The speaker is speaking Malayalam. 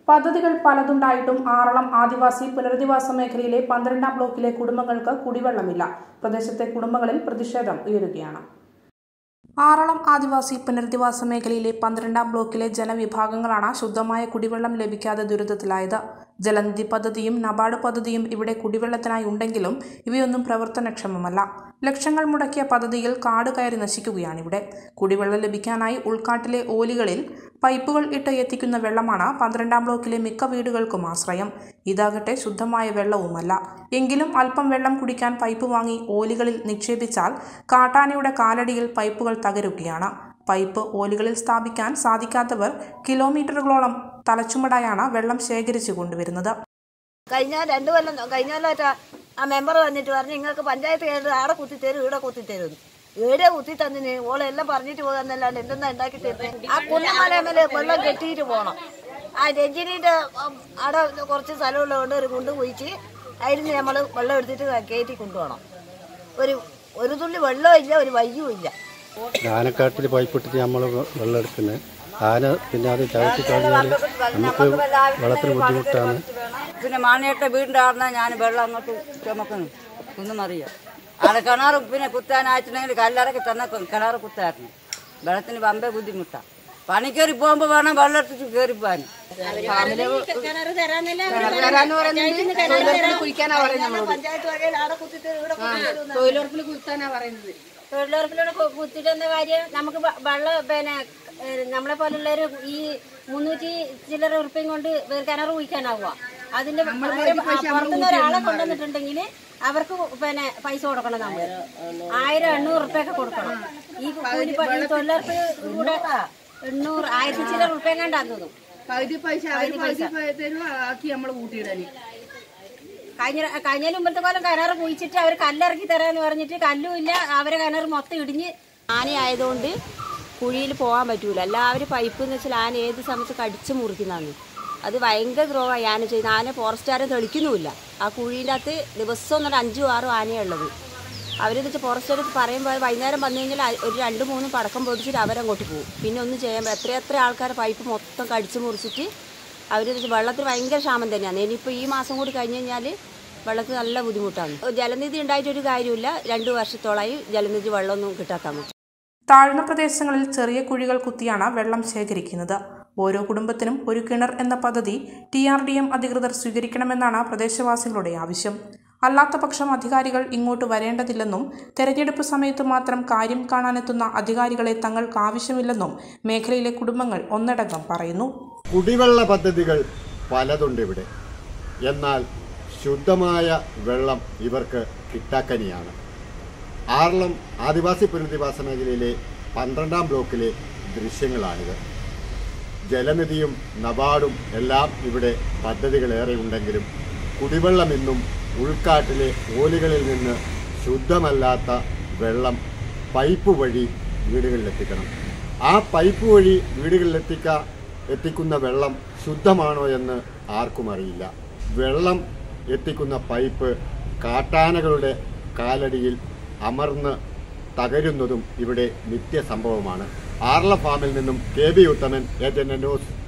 പദ്ധതികൾ പലതുണ്ടായിട്ടും ആറളം ആദിവാസി പുനരധിവാസ മേഖലയിലെ പന്ത്രണ്ടാം ബ്ലോക്കിലെ കുടുംബങ്ങൾക്ക് കുടിവെള്ളമില്ല പ്രദേശത്തെ കുടുംബങ്ങളിൽ പ്രതിഷേധം ഉയരുകയാണ് ആറളം ആദിവാസി പുനരധിവാസ മേഖലയിലെ പന്ത്രണ്ടാം ബ്ലോക്കിലെ ജനവിഭാഗങ്ങളാണ് ശുദ്ധമായ കുടിവെള്ളം ലഭിക്കാതെ ദുരിതത്തിലായത് ജലനിധി പദ്ധതിയും നബാർഡ് പദ്ധതിയും ഇവിടെ കുടിവെള്ളത്തിനായി ഉണ്ടെങ്കിലും ഇവയൊന്നും പ്രവർത്തനക്ഷമമല്ല ലക്ഷങ്ങൾ മുടക്കിയ പദ്ധതിയിൽ കാട് കയറി നശിക്കുകയാണിവിടെ കുടിവെള്ളം ലഭിക്കാനായി ഉൾക്കാട്ടിലെ ഓലികളിൽ പൈപ്പുകൾ ഇട്ട് എത്തിക്കുന്ന വെള്ളമാണ് പന്ത്രണ്ടാം ബ്ലോക്കിലെ മിക്ക വീടുകൾക്കും ആശ്രയം ഇതാകട്ടെ ശുദ്ധമായ വെള്ളവുമല്ല എങ്കിലും അല്പം വെള്ളം കുടിക്കാൻ പൈപ്പ് വാങ്ങി ഓലികളിൽ നിക്ഷേപിച്ചാൽ കാട്ടാനയുടെ കാലടിയിൽ പൈപ്പുകൾ തകരുകയാണ് പൈപ്പ് ഓലികളിൽ സ്ഥാപിക്കാൻ സാധിക്കാത്തവർ കിലോമീറ്ററുകളോളം തലച്ചുമടായാണ് വെള്ളം ശേഖരിച്ചു കൊണ്ടുവരുന്നത് കഴിഞ്ഞ രണ്ടു കൊല്ലം കഴിഞ്ഞ കൊല്ലമായിട്ട് ആ മെമ്പർ വന്നിട്ട് പറഞ്ഞു നിങ്ങൾക്ക് പഞ്ചായത്ത് കയറി ആടെ കുത്തിത്തരും ഇവിടെ കുത്തിത്തരും ഏടെ കുത്തി തന്നിന് ഓളെല്ലാം പറഞ്ഞിട്ട് പോകാന്നല്ലാണ്ട് എന്തെന്നാ ഉണ്ടാക്കി തരുന്നത് ആ കുന്നമലമേല് വെള്ളം കെട്ടിയിട്ട് പോണം ആ രഞ്ജിനിന്റെ ഉം, ആടെ കുറച്ച് സ്ഥലമുള്ളതുകൊണ്ട് ഒരു കുണ്ട് കുഴിച്ച് അതിന് നമ്മൾ വെള്ളം എടുത്തിട്ട് കയറ്റി കൊണ്ടുപോകണം ഒരു ഒരു തുള്ളി വെള്ളവും ഇല്ല ഒരു വയ്യും ഇല്ല ആനക്കാട്ടിൽ പൈപ്പിട്ടിട്ട് നമ്മൾ വെള്ളം എടുക്കുന്നത് ആന പിന്നെ അത് ചവിട്ടി കഴിഞ്ഞാൽ നമുക്ക് വെള്ളത്തിന് ബുദ്ധിമുട്ടാണ് പിന്നെ മാണിയേട്ട വീടിൻ്റെ ആടുന്ന ഞാൻ വെള്ളം അങ്ങോട്ട് ചുമക്കുന്നു ഒന്നും അറിയാം അവിടെ കിണർ പിന്നെ കുത്താനായിട്ടുണ്ടെങ്കിൽ കല്ലറക്കി തന്നെ കിണർ കുത്തായിരുന്നു വെള്ളത്തിന് പമ്പേ ബുദ്ധിമുട്ടാണ് പണി കയറി പോകുമ്പോൾ വേണം വെള്ളം എടുത്തിട്ട് കയറി പോകാൻ തൊഴിലുറപ്പിലൂടെ കു- കുത്തിയിട്ടെന്ന കാര്യം നമുക്ക് വ- വെള്ളം പിന്നെ ഏഹ്, നമ്മളെ പോലുള്ളൊരു ഈ മുന്നൂറ്റി ചില്ലറ ഉറുപ്പ്യം കൊണ്ട് കിണർ കുഴിക്കാനാവുക അതിന്റെ അവര് പുറത്തുനിന്ന് ഒരാളെ കൊണ്ടുവന്നിട്ടുണ്ടെങ്കിൽ അവർക്ക് പിന്നെ പൈസ കൊടുക്കണം നമ്മൾ ആയിരം എണ്ണൂറ് ഉറുപ്പ്യൊക്കെ കൊടുക്കണം ഈ കൂലി പ- ഈ തൊഴിലുറപ്പ് കൂടെ എണ്ണൂറ് ആയിരത്തി ചില്ലറ ഉറുപ്പ്യം കണ്ടാന്ന് തോന്നുന്നു പകുതി പൈസ അവര് പകുതി പൈസ തരും ആക്കി നമ്മള് കൂട്ടിയിടാന് കഴിഞ്ഞ കഴിഞ്ഞ മുമ്പത്തെ കൊല്ലം കിണർ കുഴിച്ചിട്ട് അവർ കല്ലിറക്കി തരാന്ന് പറഞ്ഞിട്ട് കല്ലും ഇല്ല അവരെ കിണർ മൊത്തം ഇടിഞ്ഞ് ആനയായതുകൊണ്ട് കുഴിയിൽ പോകാൻ പറ്റൂല എല്ലാവരും പൈപ്പ് എന്ന് വെച്ചാൽ ആന ഏത് സമയത്ത് കടിച്ചു മുറിക്കുന്നതാണ് അത് ഭയങ്കര ദ്രോഹമായി ആന ചെയ്യുന്നത് ആന ഫോറസ്റ്റുകാരെ തെളിക്കുന്നുമില്ല ആ കുഴീൻ്റെ അകത്ത് ദിവസവും ഒന്നര അഞ്ചും ആറും ആനയുള്ളത് അവരെന്ന് വെച്ചാൽ ഫോറസ്റ്റുകാർ പറയുമ്പോൾ വൈകുന്നേരം വന്നു കഴിഞ്ഞാൽ അ- ഒരു രണ്ട് മൂന്ന് പടക്കം പൊടിച്ചിട്ട് അവരങ്ങോട്ട് പോകും പിന്നെ ഒന്നും ചെയ്യാൻ പ- എത്ര എത്ര ആൾക്കാർ പൈപ്പ് മൊത്തം കടിച്ചു മുറിച്ചിട്ട് അവർ വെള്ളത്തിന് ഭയങ്കര ക്ഷാമം തന്നെയാണ് ഇനിയിപ്പോൾ ഈ മാസം കൂടി കഴിഞ്ഞ് കഴിഞ്ഞാൽ വെള്ളത്തിന് നല്ല ബുദ്ധിമുട്ടാണ് ജലനിധി ഉണ്ടായിട്ടൊരു കാര്യമില്ല രണ്ടു വർഷത്തോളമായി ജലനിധി വെള്ളമൊന്നും കിട്ടാത്ത താഴ്ന്ന പ്രദേശങ്ങളിൽ ചെറിയ കുഴികൾ കുത്തിയാണ് വെള്ളം ശേഖരിക്കുന്നത് ഓരോ കുടുംബത്തിനും ഒരു കിണർ എന്ന പദ്ധതി ടി ആർ ഡി എം അധികൃതർ സ്വീകരിക്കണമെന്നാണ് പ്രദേശവാസികളുടെ ആവശ്യം അല്ലാത്ത പക്ഷം അധികാരികൾ ഇങ്ങോട്ട് വരേണ്ടതില്ലെന്നും തെരഞ്ഞെടുപ്പ് സമയത്ത് മാത്രം കാര്യം കാണാനെത്തുന്ന അധികാരികളെ തങ്ങൾക്ക് ആവശ്യമില്ലെന്നും മേഖലയിലെ കുടുംബങ്ങൾ ഒന്നടങ്കം പറയുന്നു കുടിവെള്ള പദ്ധതികൾ പലതുണ്ട് ഇവിടെ എന്നാൽ ശുദ്ധമായ വെള്ളം ഇവർക്ക് കിട്ടാക്കനിയാണ് ആറളം ആദിവാസി പുനരധിവാസ മേഖലയിലെ പന്ത്രണ്ടാം ബ്ലോക്കിലെ ദൃശ്യങ്ങളാണിത് ജലനിധിയും നബാർഡും എല്ലാം ഇവിടെ പദ്ധതികളേറെ ഉണ്ടെങ്കിലും കുടിവെള്ളം ഇന്നും ഉൾക്കാട്ടിലെ ഓലികളിൽ നിന്ന് ശുദ്ധമല്ലാത്ത വെള്ളം പൈപ്പ് വഴി വീടുകളിലെത്തിക്കണം ആ പൈപ്പ് വഴി വീടുകളിലെത്തിക്ക എത്തിക്കുന്ന വെള്ളം ശുദ്ധമാണോ എന്ന് ആർക്കും അറിയില്ല വെള്ളം എത്തിക്കുന്ന പൈപ്പ് കാട്ടാനകളുടെ കാലടിയിൽ അമർന്ന് തകരുന്നതും ഇവിടെ നിത്യസംഭവമാണ് ആർല ഫാമിൽ നിന്നും K B Uthaman agent news